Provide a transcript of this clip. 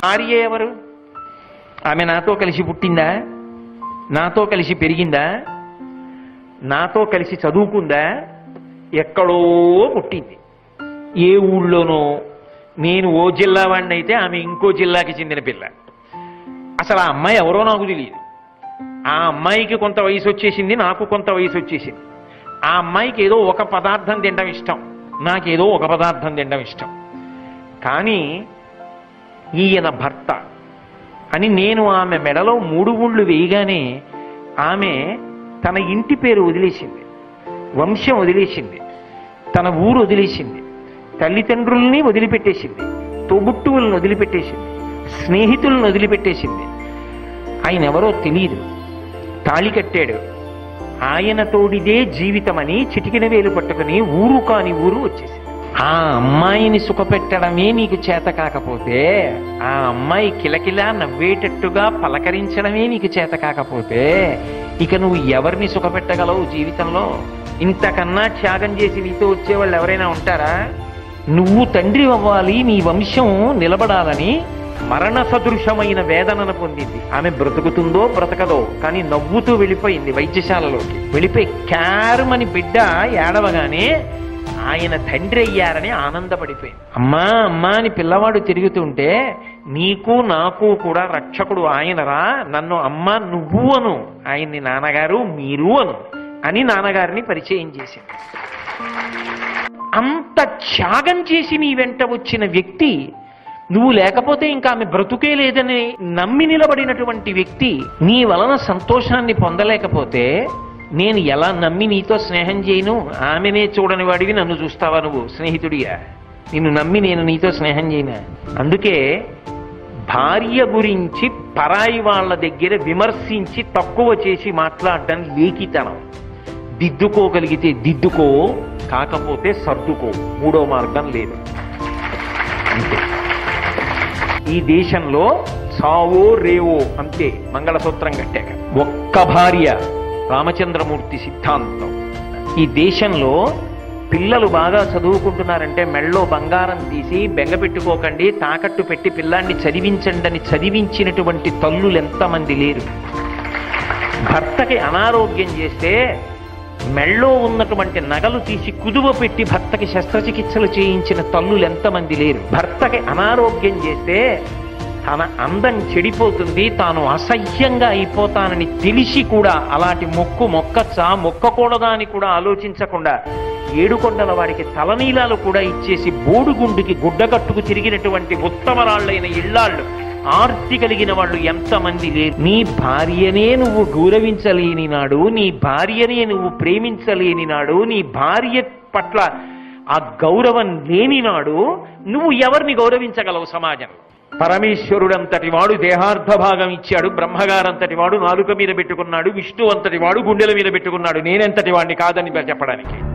భార్య ఎవరు ఆమె నాతో కలిసి పుట్టిందా నాతో కలిసి పెరిగిందా నాతో కలిసి చదువుకుందా ఎక్కడో పుట్టింది ఏ ఊళ్ళోనో నేను ఓ జిల్లా వాడిని అయితే ఆమె ఇంకో జిల్లాకి చెందిన పిల్ల అసలు ఆ అమ్మాయి ఎవరో నాకు తెలియదు ఆ అమ్మాయికి కొంత వయసు వచ్చేసింది నాకు కొంత వయసు వచ్చేసింది ఆ అమ్మాయికి ఏదో ఒక పదార్థం తినడం ఇష్టం నాకేదో ఒక పదార్థం తినడం ఇష్టం కానీ ఈయన భర్త అని నేను ఆమె మెడలో మూడు ఊళ్ళు వేయగానే ఆమె తన ఇంటి పేరు వదిలేసింది వంశం వదిలేసింది తన ఊరు వదిలేసింది తల్లిదండ్రుల్ని వదిలిపెట్టేసింది తోబుట్టువులను వదిలిపెట్టేసింది స్నేహితులను వదిలిపెట్టేసింది ఆయన ఎవరో తెలియదు తాళి కట్టాడు ఆయన తోడిదే జీవితమని చిటికిన వేలు పట్టుకుని ఊరు కాని ఊరు వచ్చేసింది ఆ అమ్మాయిని సుఖపెట్టడమే నీకు చేత కాకపోతే ఆ అమ్మాయి కిలకిలా నవ్వేటట్టుగా పలకరించడమే నీకు చేత కాకపోతే ఇక నువ్వు ఎవరిని సుఖపెట్టగలవు జీవితంలో ఇంతకన్నా త్యాగం చేసి నీతో వచ్చేవాళ్ళు ఎవరైనా ఉంటారా నువ్వు తండ్రి అవ్వాలి నీ వంశం నిలబడాలని మరణ సదృశమైన వేదనను పొందింది ఆమె బ్రతుకుతుందో బ్రతకదో కానీ నవ్వుతూ వెళ్ళిపోయింది వైద్యశాలలోకి వెళ్ళిపోయి క్యారమని బిడ్డ ఏడవగానే ఆయన తండ్రి అయ్యారని ఆనందపడిపోయింది అమ్మా అమ్మా అని పిల్లవాడు తిరుగుతుంటే నీకు నాకు కూడా రక్షకుడు ఆయనరా నన్ను అమ్మ నువ్వు అను ఆయన్ని నాన్నగారు మీరు అను అని నాన్నగారిని పరిచయం చేసింది అంత త్యాగం చేసి నీ వెంట వచ్చిన వ్యక్తి నువ్వు లేకపోతే ఇంకా ఆమె బ్రతుకే లేదని నమ్మి నిలబడినటువంటి వ్యక్తి నీ వలన సంతోషాన్ని పొందలేకపోతే నేను ఎలా నమ్మి నీతో స్నేహం చేయను ఆమెనే చూడని వాడివి నన్ను చూస్తావా నువ్వు స్నేహితుడిగా నిన్ను నమ్మి నేను నీతో స్నేహం చేయనా అందుకే భార్య గురించి పరాయి వాళ్ళ దగ్గర విమర్శించి తక్కువ చేసి మాట్లాడడం లేఖితనం దిద్దుకోగలిగితే దిద్దుకో కాకపోతే సర్దుకో మూడో మార్గం లేదు అంతే ఈ దేశంలో సావో రేవో అంతే మంగళసూత్రం కట్టాక ఒక్క భార్య రామచంద్రమూర్తి సిద్ధాంతం ఈ దేశంలో పిల్లలు బాగా చదువుకుంటున్నారంటే మెళ్ళో బంగారం తీసి బెంగపెట్టుకోకండి తాకట్టు పెట్టి పిల్లాన్ని చదివించండి అని చదివించినటువంటి తల్లులు ఎంతమంది లేరు భర్తకి అనారోగ్యం చేస్తే మెళ్ళో ఉన్నటువంటి నగలు తీసి కుదువ పెట్టి భర్తకి శస్త్రచికిత్సలు చేయించిన తల్లులు ఎంతమంది లేరు భర్తకి అనారోగ్యం చేస్తే తన అందం చెడిపోతుంది తాను అసహ్యంగా అయిపోతానని తెలిసి కూడా అలాంటి మొక్కు మొక్కచ్చా మొక్కకూడదా అని కూడా ఆలోచించకుండా ఏడుకొండల వాడికి తలనీలాలు కూడా ఇచ్చేసి బోడుగుండుకి గుడ్డకట్టుకు తిరిగినటువంటి ఉత్తమరాళ్ళైన ఇళ్ళాళ్ళు ఆర్తి కలిగిన వాళ్ళు ఎంతమంది లేరు నీ భార్యనే నువ్వు గౌరవించలేని నాడు నీ భార్యనే నువ్వు ప్రేమించలేని నాడు నీ భార్య పట్ల ఆ గౌరవం లేని నాడు నువ్వు ఎవరిని గౌరవించగలవు సమాజంలో పరమేశ్వరుడంతటి వాడు దేహార్థ భాగం ఇచ్చాడు బ్రహ్మగారంతటి వాడు నాలుక మీద పెట్టుకున్నాడు విష్ణు అంతటి వాడు గుండెల మీద పెట్టుకున్నాడు నేనెంతటి వాడిని కాదని చెప్పడానికి